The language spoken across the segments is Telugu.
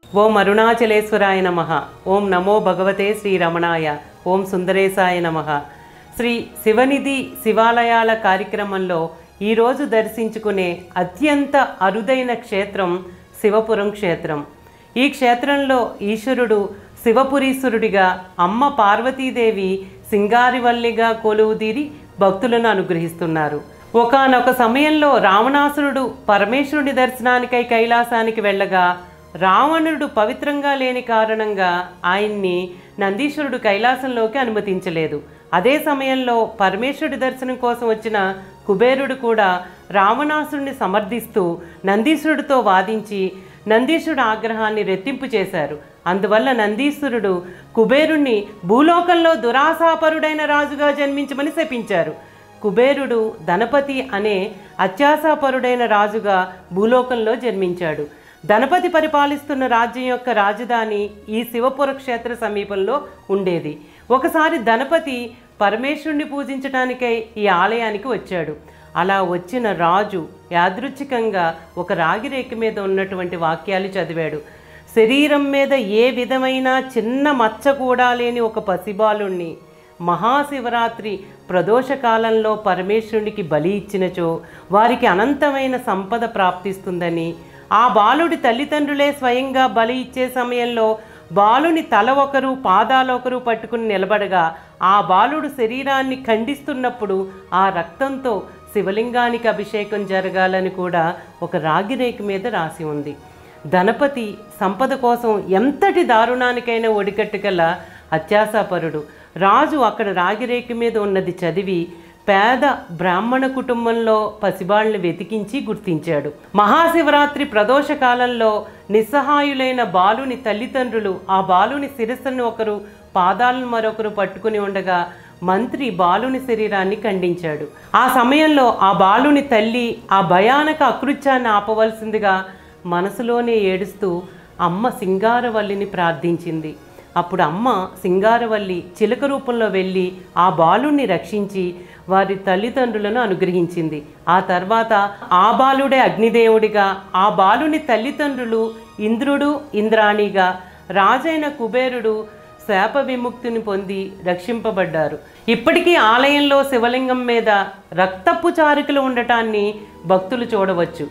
ఓం అరుణాచలేశ్వరాయ నమ ఓం నమో భగవతే శ్రీరమణాయ ఓం సుందరేశాయ నమ శ్రీ శివనిధి శివాలయాల కార్యక్రమంలో ఈరోజు దర్శించుకునే అత్యంత అరుదైన క్షేత్రం శివపురం క్షేత్రం ఈ క్షేత్రంలో ఈశ్వరుడు శివపురీశ్వరుడిగా అమ్మ పార్వతీదేవి సింగారివల్లిగా కొలువుదీరి భక్తులను అనుగ్రహిస్తున్నారు ఒకానొక సమయంలో రావణాసురుడు పరమేశ్వరుడి దర్శనానికై కైలాసానికి వెళ్ళగా రావణుడు పవిత్రంగా లేని కారణంగా ఆయన్ని నందీశ్వరుడు కైలాసంలోకి అనుమతించలేదు అదే సమయంలో పరమేశ్వరుడి దర్శనం కోసం వచ్చిన కుబేరుడు కూడా రావణాసురుడిని సమర్థిస్తూ నందీశ్వరుడితో వాదించి నందీశ్వరుడు ఆగ్రహాన్ని రెట్టింపు చేశారు అందువల్ల నందీశ్వరుడు కుబేరుణ్ణి భూలోకంలో దురాశాపరుడైన రాజుగా జన్మించమని శపించారు కుబేరుడు ధనపతి అనే అత్యాశాపరుడైన రాజుగా భూలోకంలో జన్మించాడు ధనపతి పరిపాలిస్తున్న రాజ్యం యొక్క రాజధాని ఈ శివపుర క్షేత్ర సమీపంలో ఉండేది ఒకసారి ధనపతి పరమేశ్వరుణ్ణి పూజించడానికై ఈ ఆలయానికి వచ్చాడు అలా వచ్చిన రాజు యాదృచ్ఛికంగా ఒక రాగిరేఖ మీద ఉన్నటువంటి వాక్యాలు చదివాడు శరీరం మీద ఏ విధమైన చిన్న మచ్చ కూడా లేని ఒక పసిబాలుణ్ణి మహాశివరాత్రి ప్రదోష కాలంలో పరమేశ్వరునికి బలి ఇచ్చినచో వారికి అనంతమైన సంపద ప్రాప్తిస్తుందని ఆ బాలుడి తల్లిదండ్రులే స్వయంగా బలి ఇచ్చే సమయంలో బాలుని తల ఒకరు పాదాలు ఒకరు పట్టుకుని నిలబడగా ఆ బాలుడు శరీరాన్ని ఖండిస్తున్నప్పుడు ఆ రక్తంతో శివలింగానికి అభిషేకం జరగాలని కూడా ఒక రాగిరేఖ మీద రాసి ఉంది ధనపతి సంపద కోసం ఎంతటి దారుణానికైనా ఒడికట్టుగల అత్యాశాపరుడు రాజు అక్కడ రాగిరేఖ మీద ఉన్నది చదివి పేద బ్రాహ్మణ కుటుంబంలో పసిబాళ్ళని వెతికించి గుర్తించాడు మహాశివరాత్రి ప్రదోష కాలంలో నిస్సహాయులైన బాలుని తల్లిదండ్రులు ఆ బాలుని శిరస్సును ఒకరు పాదాలను మరొకరు పట్టుకుని ఉండగా మంత్రి బాలుని శరీరాన్ని ఖండించాడు ఆ సమయంలో ఆ బాలుని తల్లి ఆ భయానక అకృత్యాన్ని ఆపవలసిందిగా మనసులోనే ఏడుస్తూ అమ్మ సింగారవల్లిని ప్రార్థించింది అప్పుడు అమ్మ సింగారవల్లి చిలక రూపంలో వెళ్ళి ఆ బాలుణ్ణి రక్షించి వారి తల్లిదండ్రులను అనుగ్రహించింది ఆ తర్వాత ఆ బాలుడే అగ్నిదేవుడిగా ఆ బాలుని తల్లిదండ్రులు ఇంద్రుడు ఇంద్రాణిగా రాజైన కుబేరుడు శాప విముక్తిని పొంది రక్షింపబడ్డారు ఇప్పటికీ ఆలయంలో శివలింగం మీద రక్తపు చారికలు ఉండటాన్ని భక్తులు చూడవచ్చు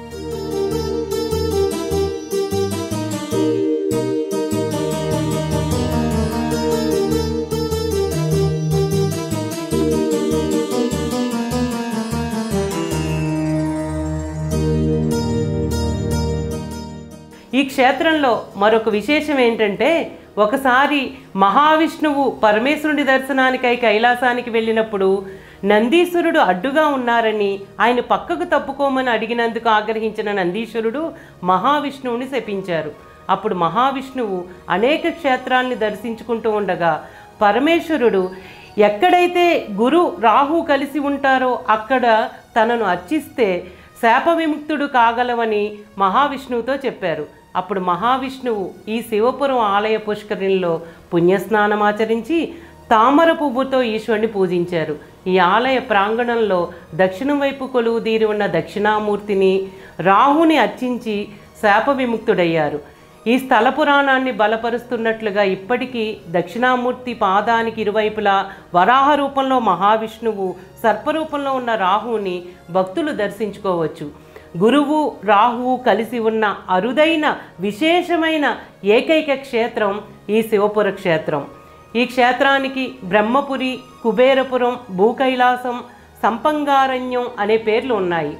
ఈ క్షేత్రంలో మరొక విశేషం ఏంటంటే ఒకసారి మహావిష్ణువు పరమేశ్వరుడి దర్శనానికై కైలాసానికి వెళ్ళినప్పుడు నందీశ్వరుడు అడ్డుగా ఉన్నారని ఆయన పక్కకు తప్పుకోమని అడిగినందుకు ఆగ్రహించిన నందీశ్వరుడు మహావిష్ణువుని శపించారు అప్పుడు మహావిష్ణువు అనేక క్షేత్రాల్ని దర్శించుకుంటూ ఉండగా పరమేశ్వరుడు ఎక్కడైతే గురు రాహు కలిసి ఉంటారో అక్కడ తనను అర్చిస్తే శాప విముక్తుడు కాగలవని మహావిష్ణువుతో చెప్పారు అప్పుడు మహావిష్ణువు ఈ శివపురం ఆలయ పుష్కరిణిలో పుణ్యస్నానమాచరించి తామర పువ్వుతో ఈశ్వరుని పూజించారు ఈ ఆలయ ప్రాంగణంలో దక్షిణం వైపు కొలువు తీరి ఉన్న దక్షిణామూర్తిని రాహుని అర్చించి శాప విముక్తుడయ్యారు ఈ స్థల పురాణాన్ని బలపరుస్తున్నట్లుగా ఇప్పటికీ దక్షిణామూర్తి పాదానికి ఇరువైపులా వరాహ రూపంలో మహావిష్ణువు సర్పరూపంలో ఉన్న రాహుని భక్తులు దర్శించుకోవచ్చు గురువు రాహువు కలిసి ఉన్న అరుదైన విశేషమైన ఏకైక క్షేత్రం ఈ శివపుర క్షేత్రం ఈ క్షేత్రానికి బ్రహ్మపురి కుబేరపురం భూకైలాసం సంపంగారణ్యం అనే పేర్లు ఉన్నాయి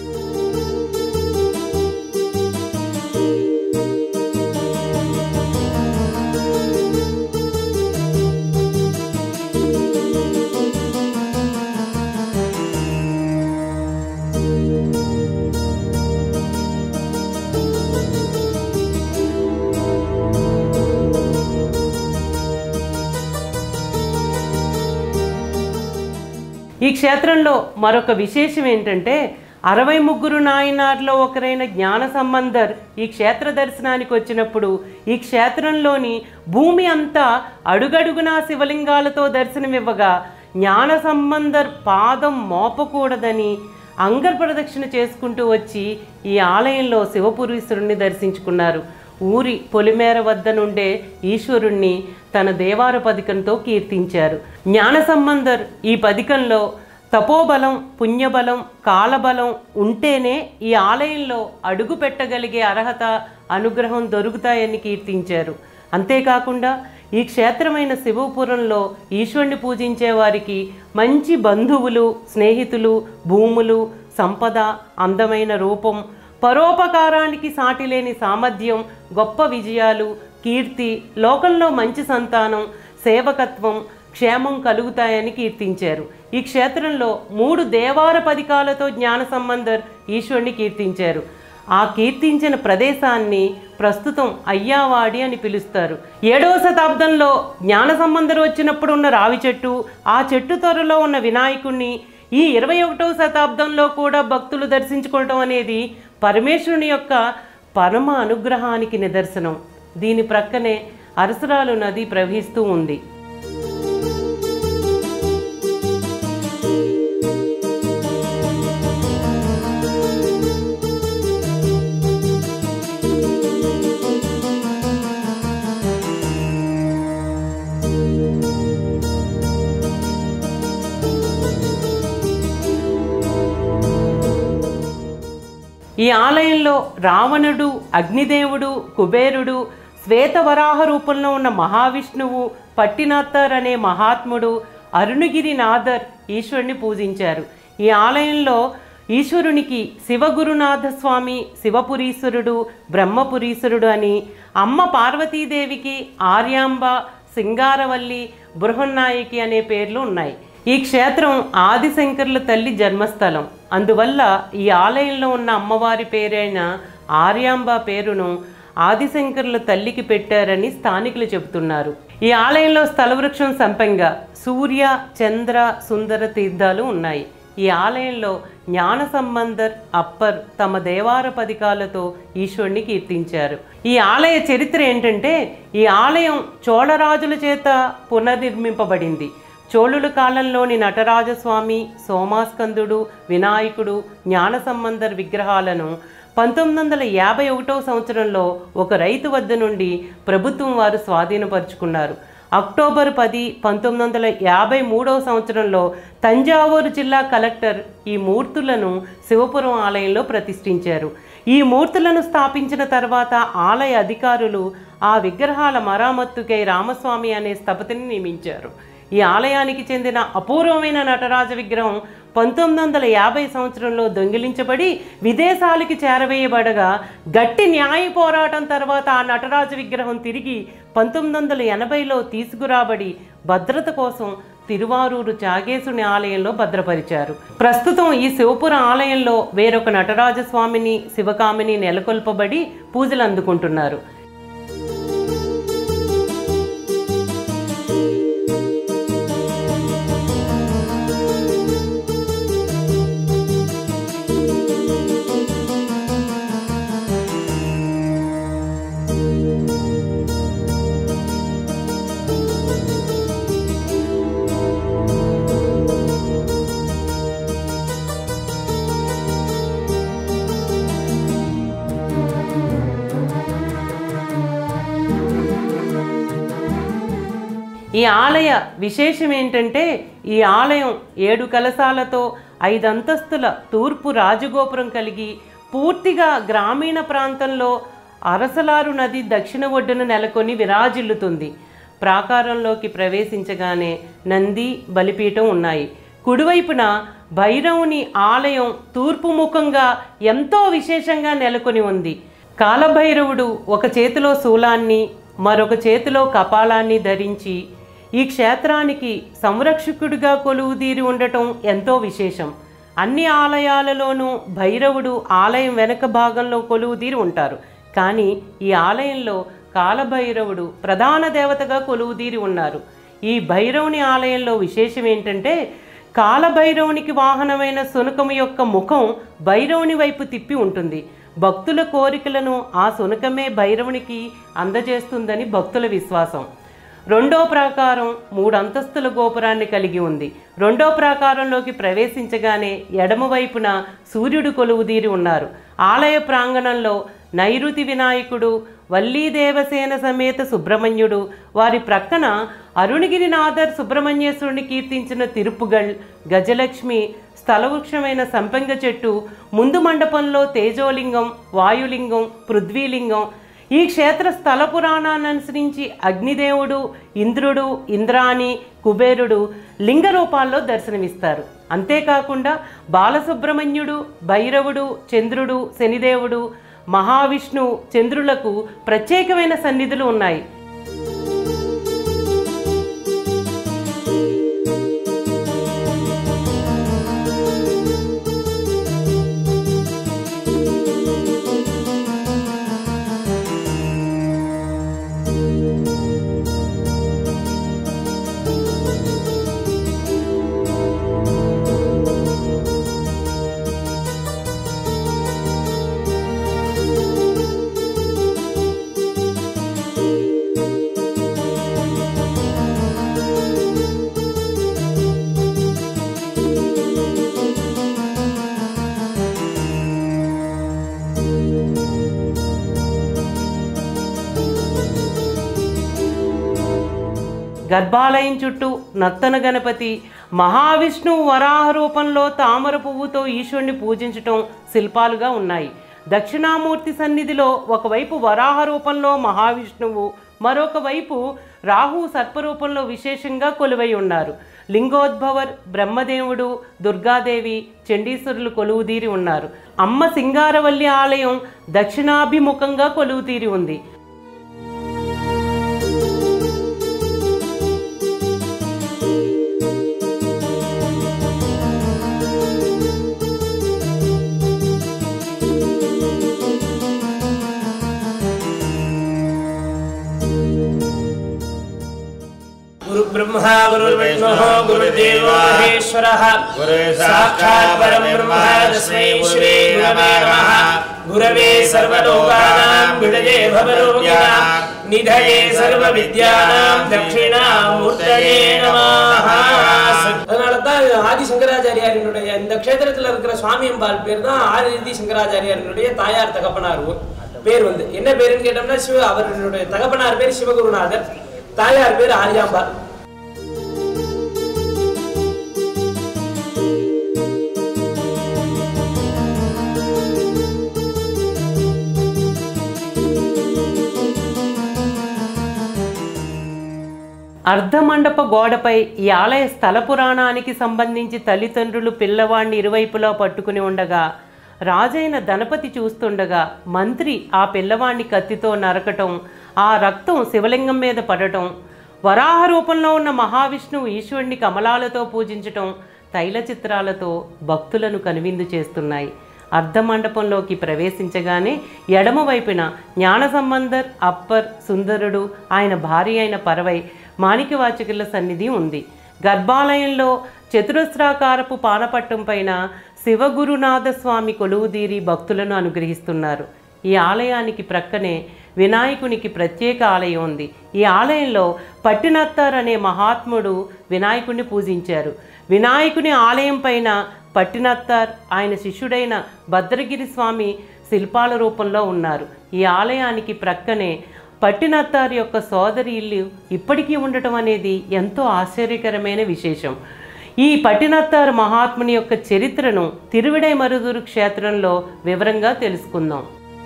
ఈ క్షేత్రంలో మరొక విశేషం ఏంటంటే అరవై ముగ్గురు నాయనార్లో ఒకరైన జ్ఞాన సంబంధర్ ఈ క్షేత్ర దర్శనానికి వచ్చినప్పుడు ఈ క్షేత్రంలోని భూమి అంతా అడుగడుగునా శివలింగాలతో దర్శనమివ్వగా జ్ఞాన సంబంధర్ పాదం మోపకూడదని అంగర్ ప్రదక్షిణ చేసుకుంటూ వచ్చి ఈ ఆలయంలో శివపురీశ్వరుణ్ణి దర్శించుకున్నారు ఊరి పొలిమేర వద్ద నుండే ఈశ్వరుణ్ణి తన దేవార పథకంతో కీర్తించారు జ్ఞాన సంబంధర్ ఈ పథకంలో తపోబలం పుణ్యబలం కాలబలం ఉంటేనే ఈ ఆలయంలో అడుగు పెట్టగలిగే అర్హత అనుగ్రహం దొరుకుతాయని కీర్తించారు అంతేకాకుండా ఈ క్షేత్రమైన శివపురంలో ఈశ్వరుని పూజించే వారికి మంచి బంధువులు స్నేహితులు భూములు సంపద అందమైన రూపం పరోపకారానికి సాటిలేని సామర్థ్యం గొప్ప విజయాలు కీర్తి లోకంలో మంచి సంతానం సేవకత్వం క్షేమం కలుగుతాయని కీర్తించారు ఈ క్షేత్రంలో మూడు దేవార పదికాలతో జ్ఞాన సంబంధర్ ఈశ్వరుని కీర్తించారు ఆ కీర్తించిన ప్రదేశాన్ని ప్రస్తుతం అయ్యావాడి అని పిలుస్తారు ఏడవ శతాబ్దంలో జ్ఞాన సంబంధరు వచ్చినప్పుడు ఉన్న రావి చెట్టు ఆ చెట్టు త్వరలో ఉన్న వినాయకుణ్ణి ఈ ఇరవై ఒకటవ శతాబ్దంలో కూడా భక్తులు దర్శించుకోవటం అనేది పరమేశ్వరుని యొక్క పరమ అనుగ్రహానికి నిదర్శనం దీని ప్రక్కనే అరసరాలు నది ప్రవహిస్తూ ఉంది ఈ ఆలయంలో రావణుడు అగ్నిదేవుడు కుబేరుడు శ్వేతవరాహ రూపంలో ఉన్న మహావిష్ణువు పట్టినాథర్ అనే మహాత్ముడు అరుణగిరి నాథర్ ఈశ్వరుని పూజించారు ఈ ఆలయంలో ఈశ్వరునికి శివగురునాథ స్వామి శివపురీశ్వరుడు బ్రహ్మపురీశ్వరుడు అని అమ్మ పార్వతీదేవికి ఆర్యాంబ సింగారవల్లి బృహన్నాయికి అనే పేర్లు ఉన్నాయి ఈ క్షేత్రం ఆదిశంకర్ల తల్లి జన్మస్థలం అందువల్ల ఈ ఆలయంలో ఉన్న అమ్మవారి పేరైన ఆర్యాంబ పేరును ఆదిశంకర్ల తల్లికి పెట్టారని స్థానికులు చెబుతున్నారు ఈ ఆలయంలో స్థలవృక్షం సంపెంగ సూర్య చంద్ర సుందర తీర్థాలు ఉన్నాయి ఈ ఆలయంలో జ్ఞాన సంబంధర్ అప్పర్ తమ దేవార పదికాలతో ఈశ్వరుని కీర్తించారు ఈ ఆలయ చరిత్ర ఏంటంటే ఈ ఆలయం చోళరాజుల చేత పునర్నిర్మింపబడింది చోళుల కాలంలోని నటరాజస్వామి సోమాస్కందుడు వినాయకుడు జ్ఞాన సంబంధర్ విగ్రహాలను పంతొమ్మిది వందల యాభై ఒకటో సంవత్సరంలో ఒక రైతు వద్ద నుండి ప్రభుత్వం వారు స్వాధీనపరుచుకున్నారు అక్టోబర్ పది పంతొమ్మిది వందల యాభై మూడవ సంవత్సరంలో తంజావూరు జిల్లా కలెక్టర్ ఈ మూర్తులను శివపురం ఆలయంలో ప్రతిష్ఠించారు ఈ మూర్తులను స్థాపించిన తర్వాత ఆలయ అధికారులు ఆ విగ్రహాల మరామత్తుకై రామస్వామి అనే స్థపతిని నియమించారు ఈ ఆలయానికి చెందిన అపూర్వమైన నటరాజ విగ్రహం పంతొమ్మిది వందల యాభై సంవత్సరంలో దొంగిలించబడి విదేశాలకి చేరవేయబడగా గట్టి న్యాయ పోరాటం తర్వాత ఆ నటరాజ విగ్రహం తిరిగి పంతొమ్మిది వందల ఎనభైలో తీసుకురాబడి భద్రత కోసం తిరువారూరు చాగేశుని ఆలయంలో భద్రపరిచారు ప్రస్తుతం ఈ శివపుర ఆలయంలో వేరొక నటరాజస్వామిని శివకామిని నెలకొల్పబడి పూజలు అందుకుంటున్నారు ఈ ఆలయ విశేషం ఏంటంటే ఈ ఆలయం ఏడు కలశాలతో ఐదు అంతస్తుల తూర్పు రాజగోపురం కలిగి పూర్తిగా గ్రామీణ ప్రాంతంలో అరసలారు నది దక్షిణ ఒడ్డున నెలకొని విరాజిల్లుతుంది ప్రాకారంలోకి ప్రవేశించగానే నంది బలిపీఠం ఉన్నాయి కుడివైపున భైరవుని ఆలయం తూర్పు ముఖంగా ఎంతో విశేషంగా నెలకొని ఉంది కాలభైరవుడు ఒక చేతిలో శూలాన్ని మరొక చేతిలో కపాలాన్ని ధరించి ఈ క్షేత్రానికి సంరక్షకుడిగా కొలువుదీరి ఉండటం ఎంతో విశేషం అన్ని ఆలయాలలోనూ భైరవుడు ఆలయం వెనక భాగంలో కొలువుదీరి ఉంటారు కానీ ఈ ఆలయంలో కాలభైరవుడు ప్రధాన దేవతగా కొలువుదీరి ఉన్నారు ఈ భైరవుని ఆలయంలో విశేషం ఏంటంటే కాలభైరవునికి వాహనమైన శునకము యొక్క ముఖం భైరవుని వైపు తిప్పి ఉంటుంది భక్తుల కోరికలను ఆ శునకమే భైరవునికి అందజేస్తుందని భక్తుల విశ్వాసం రెండో ప్రాకారం మూడు అంతస్తుల గోపురాన్ని కలిగి ఉంది రెండో ప్రాకారంలోకి ప్రవేశించగానే ఎడమ వైపున సూర్యుడు కొలువుదీరి ఉన్నారు ఆలయ ప్రాంగణంలో నైరుతి వినాయకుడు వల్లీ దేవసేన సమేత సుబ్రహ్మణ్యుడు వారి ప్రక్కన అరుణగిరినాథర్ సుబ్రహ్మణ్యేశ్వరుని కీర్తించిన తిరుపుగల్ గజలక్ష్మి స్థలవృక్షమైన సంపంగ చెట్టు ముందు మండపంలో తేజోలింగం వాయులింగం పృథ్వీలింగం ఈ క్షేత్ర స్థల పురాణాన్ని అనుసరించి అగ్నిదేవుడు ఇంద్రుడు ఇంద్రాణి కుబేరుడు లింగ రూపాల్లో దర్శనమిస్తారు అంతేకాకుండా బాలసుబ్రహ్మణ్యుడు భైరవుడు చంద్రుడు శనిదేవుడు మహావిష్ణు చంద్రులకు ప్రత్యేకమైన సన్నిధులు ఉన్నాయి గర్భాలయం చుట్టూ నత్తన గణపతి మహావిష్ణువు వరాహ రూపంలో తామర పువ్వుతో ఈశ్వరుని పూజించటం శిల్పాలుగా ఉన్నాయి దక్షిణామూర్తి సన్నిధిలో ఒకవైపు వరాహ రూపంలో మహావిష్ణువు మరొక వైపు రాహు సర్పరూపంలో విశేషంగా కొలువై ఉన్నారు లింగోద్భవర్ బ్రహ్మదేవుడు దుర్గాదేవి చండీశ్వరులు కొలువుదీరి ఉన్నారు అమ్మ సింగారవల్లి ఆలయం దక్షిణాభిముఖంగా కొలువుతీరి ఉంది गुरुब्रह्मा गुरुर्विष्णुः गुरुदेवो महेश्वरः गुरुः साक्षात् परं ब्रह्म तस्मै श्री गुरवे नमः गुरवे सर्वलोकानां विडये भवरोगिणां निधये सर्वविद्यानां दक्षिणामूर्तये नमः அதனால தான் ஆதி சங்கராச்சாரியாரினுடைய இந்த க்ஷேத்திரத்தில் இருக்கிற சுவாமி அம்பாள் பேர் தான் ஆதி சங்கராச்சாரியாரினுடைய தாயார் தகப்பனார் ஊர். பேர் வந்து என்ன பேருன்னு கேட்டோம்னா சிவ அவர்களுடைய தகப்பனார் பேர் சிவகுருநாதர் தாயார் பேர் ஆரியாம்பாள் అర్ధమండప గోడపై ఈ ఆలయ స్థల పురాణానికి సంబంధించి తల్లిదండ్రులు పిల్లవాడిని ఇరువైపులా పట్టుకుని ఉండగా రాజైన ధనపతి చూస్తుండగా మంత్రి ఆ పిల్లవాడిని కత్తితో నరకటం ఆ రక్తం శివలింగం మీద పడటం వరాహ రూపంలో ఉన్న మహావిష్ణువు ఈశ్వరుని కమలాలతో పూజించటం తైల చిత్రాలతో భక్తులను కనువిందు చేస్తున్నాయి అర్ధమండపంలోకి ప్రవేశించగానే ఎడమ వైపున జ్ఞాన సంబంధర్ అప్పర్ సుందరుడు ఆయన భార్య అయిన పరవై మాణిక్యవాచకుల సన్నిధి ఉంది గర్భాలయంలో చతురస్రాకారపు పానపట్టం పైన శివగురునాథ స్వామి కొలువుదీరి భక్తులను అనుగ్రహిస్తున్నారు ఈ ఆలయానికి ప్రక్కనే వినాయకునికి ప్రత్యేక ఆలయం ఉంది ఈ ఆలయంలో పట్టినత్తర్ అనే మహాత్ముడు వినాయకుడిని పూజించారు వినాయకుని ఆలయం పైన పట్టినత్తర్ ఆయన శిష్యుడైన భద్రగిరి స్వామి శిల్పాల రూపంలో ఉన్నారు ఈ ఆలయానికి ప్రక్కనే పట్టినత్తార్ యొక్క సోదరి ఇల్లు ఇప్పటికీ ఉండటం అనేది ఎంతో ఆశ్చర్యకరమైన విశేషం ఈ పట్టినత్తార్ మహాత్ముని యొక్క చరిత్రను తిరువిడై మరుదూరు క్షేత్రంలో వివరంగా తెలుసుకుందాం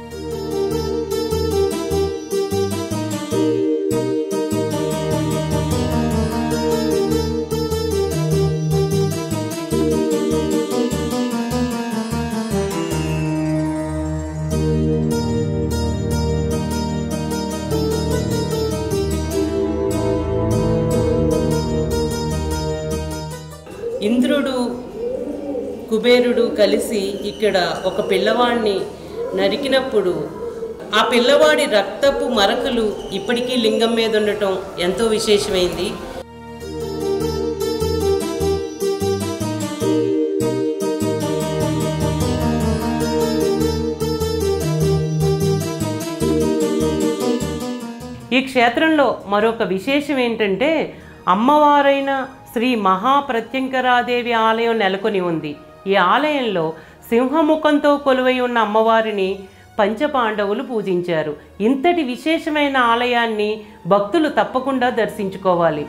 ఇంద్రుడు కుబేరుడు కలిసి ఇక్కడ ఒక పిల్లవాడిని నరికినప్పుడు ఆ పిల్లవాడి రక్తపు మరకలు ఇప్పటికీ లింగం మీద ఉండటం ఎంతో విశేషమైంది ఈ క్షేత్రంలో మరొక విశేషం ఏంటంటే అమ్మవారైన శ్రీ మహాప్రత్యంకరాదేవి ఆలయం నెలకొని ఉంది ఈ ఆలయంలో సింహముఖంతో కొలువై ఉన్న అమ్మవారిని పంచపాండవులు పూజించారు ఇంతటి విశేషమైన ఆలయాన్ని భక్తులు తప్పకుండా దర్శించుకోవాలి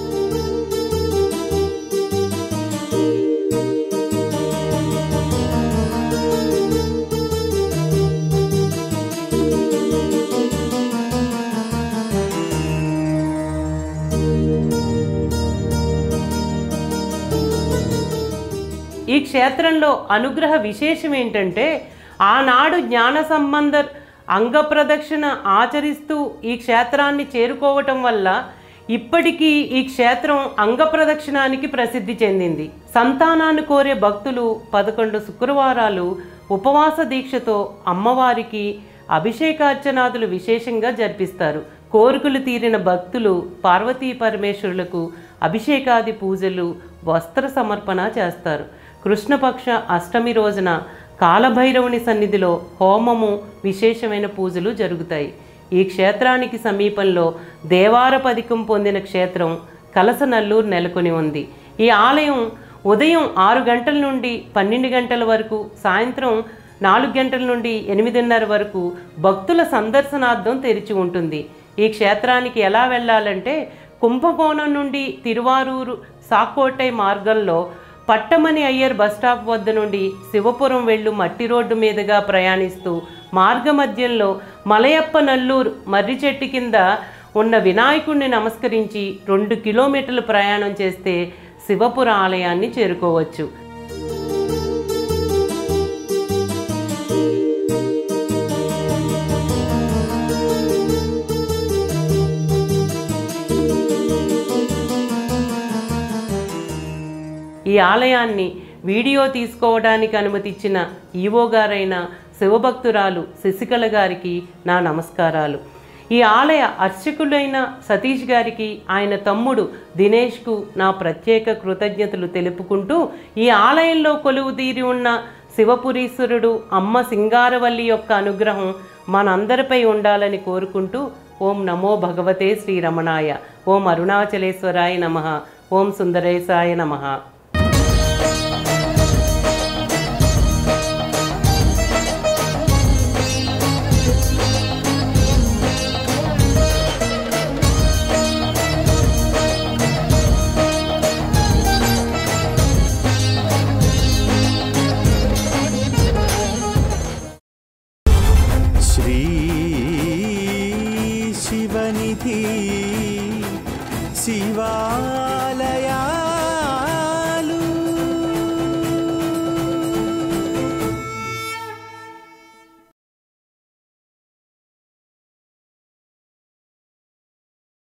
ఈ క్షేత్రంలో అనుగ్రహ విశేషం ఏంటంటే ఆనాడు జ్ఞాన సంబంధర్ అంగప్రదక్షిణ ఆచరిస్తూ ఈ క్షేత్రాన్ని చేరుకోవటం వల్ల ఇప్పటికీ ఈ క్షేత్రం అంగప్రదక్షిణానికి ప్రసిద్ధి చెందింది సంతానాన్ని కోరే భక్తులు పదకొండు శుక్రవారాలు ఉపవాస దీక్షతో అమ్మవారికి అభిషేకార్చనాదులు విశేషంగా జరిపిస్తారు కోరికలు తీరిన భక్తులు పార్వతీ పరమేశ్వరులకు అభిషేకాది పూజలు వస్త్ర సమర్పణ చేస్తారు కృష్ణపక్ష అష్టమి రోజున కాలభైరవుని సన్నిధిలో హోమము విశేషమైన పూజలు జరుగుతాయి ఈ క్షేత్రానికి సమీపంలో దేవారపదికం పొందిన క్షేత్రం కలసనల్లూరు నెలకొని ఉంది ఈ ఆలయం ఉదయం ఆరు గంటల నుండి పన్నెండు గంటల వరకు సాయంత్రం నాలుగు గంటల నుండి ఎనిమిదిన్నర వరకు భక్తుల సందర్శనార్థం తెరిచి ఉంటుంది ఈ క్షేత్రానికి ఎలా వెళ్ళాలంటే కుంభకోణం నుండి తిరువారూరు సాకోటై మార్గంలో పట్టమని అయ్యర్ బస్టాప్ వద్ద నుండి శివపురం వెళ్ళు మట్టి రోడ్డు మీదుగా ప్రయాణిస్తూ మార్గమధ్యంలో మలయప్ప నల్లూరు మర్రి చెట్టు కింద ఉన్న వినాయకుడిని నమస్కరించి రెండు కిలోమీటర్లు ప్రయాణం చేస్తే శివపుర ఆలయాన్ని చేరుకోవచ్చు ఈ ఆలయాన్ని వీడియో తీసుకోవడానికి అనుమతిచ్చిన ఈవో గారైన శివభక్తురాలు శశికళ గారికి నా నమస్కారాలు ఈ ఆలయ అర్చకులైన సతీష్ గారికి ఆయన తమ్ముడు దినేష్కు నా ప్రత్యేక కృతజ్ఞతలు తెలుపుకుంటూ ఈ ఆలయంలో కొలువు తీరి ఉన్న శివపురీశ్వరుడు అమ్మ సింగారవల్లి యొక్క అనుగ్రహం మనందరిపై ఉండాలని కోరుకుంటూ ఓం నమో భగవతే శ్రీరమణాయ ఓం అరుణాచలేశ్వరాయ నమ ఓం సుందరేశాయ నమః श्री शिवनिधि शिवालया